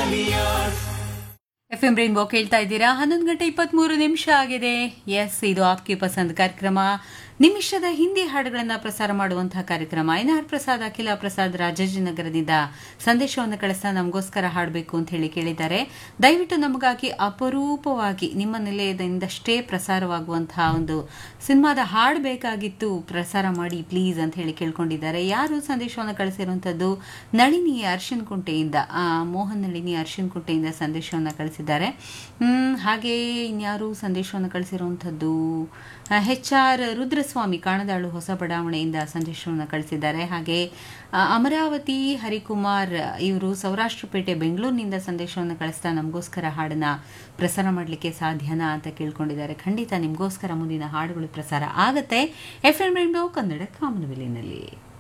F M rainbow ಕೇಳ್ತಾ ಇದ್ದೀರಾ ಹನ್ನೊಂದು ಗಂಟೆ ಇಪ್ಪತ್ಮೂರು ನಿಮಿಷ ಆಗಿದೆ ಎಸ್ ಇದು ಆಪ್ಗೆ ಪಸಂದ್ ಕಾರ್ಯಕ್ರಮ ನಿಮಿಷದ ಹಿಂದಿ ಹಾಡುಗಳನ್ನು ಪ್ರಸಾರ ಮಾಡುವಂತಹ ಕಾರ್ಯಕ್ರಮ ಎನ್ ಆರ್ ಪ್ರಸಾದ್ ಅಖಿಲ ಪ್ರಸಾದ್ ರಾಜಾಜಿನಗರದಿಂದ ಸಂದೇಶವನ್ನು ಕಳಿಸ್ತಾ ನಮಗೋಸ್ಕರ ಹಾಡಬೇಕು ಅಂತ ಹೇಳಿ ಕೇಳಿದ್ದಾರೆ ದಯವಿಟ್ಟು ನಮಗಾಗಿ ಅಪರೂಪವಾಗಿ ನಿಮ್ಮ ನಿಲಯದಿಂದಷ್ಟೇ ಪ್ರಸಾರವಾಗುವಂತಹ ಒಂದು ಸಿನಿಮಾದ ಹಾಡು ಬೇಕಾಗಿತ್ತು ಪ್ರಸಾರ ಮಾಡಿ ಪ್ಲೀಸ್ ಅಂತ ಹೇಳಿ ಕೇಳ್ಕೊಂಡಿದ್ದಾರೆ ಯಾರು ಸಂದೇಶವನ್ನು ಕಳಿಸಿರುವಂಥದ್ದು ನಳಿನಿ ಅರ್ಶಿನ್ ಕುಂಟೆಯಿಂದ ಆ, ಮೋಹನ್ ನಳಿನಿ ಅರ್ಶಿನ್ ಕುಂಟೆಯಿಂದ ಸಂದೇಶವನ್ನು ಕಳಿಸಿದ್ದಾರೆ ಹ್ಮ್, ಹಾಗೆ ಇನ್ಯಾರು ಸಂದೇಶವನ್ನು ಕಳಿಸಿರುವಂಥದ್ದು ಹೆಚ್ ಆರ್ ರುದ್ರಸ್ವಾಮಿ ಕಾಣದಾಳು ಹೊಸ ಬಡಾವಣೆಯಿಂದ ಸಂದೇಶವನ್ನು ಕಳಿಸಿದ್ದಾರೆ ಹಾಗೆ ಆ, ಅಮರಾವತಿ ಹರಿಕುಮಾರ್ ಇವರು ಸೌರಾಷ್ಟ್ರಪೇಟೆ ಬೆಂಗಳೂರಿನಿಂದ ಸಂದೇಶವನ್ನು ಕಳಿಸ್ತಾ ನಮಗೋಸ್ಕರ ಹಾಡನ್ನ ಪ್ರಸಾರ ಮಾಡಲಿಕ್ಕೆ ಸಾಧ್ಯನಾ ಅಂತ ಕೇಳ್ಕೊಂಡಿದ್ದಾರೆ ಖಂಡಿತ ನಿಮಗೋಸ್ಕರ ಮುಂದಿನ ಹಾಡುಗಳು ಪ್ರಸಾರ ಆಗತ್ತೆ ಎಫ್ ಎಂ ಕನ್ನಡ ಕಾಮನವೆಲಿನಲ್ಲಿ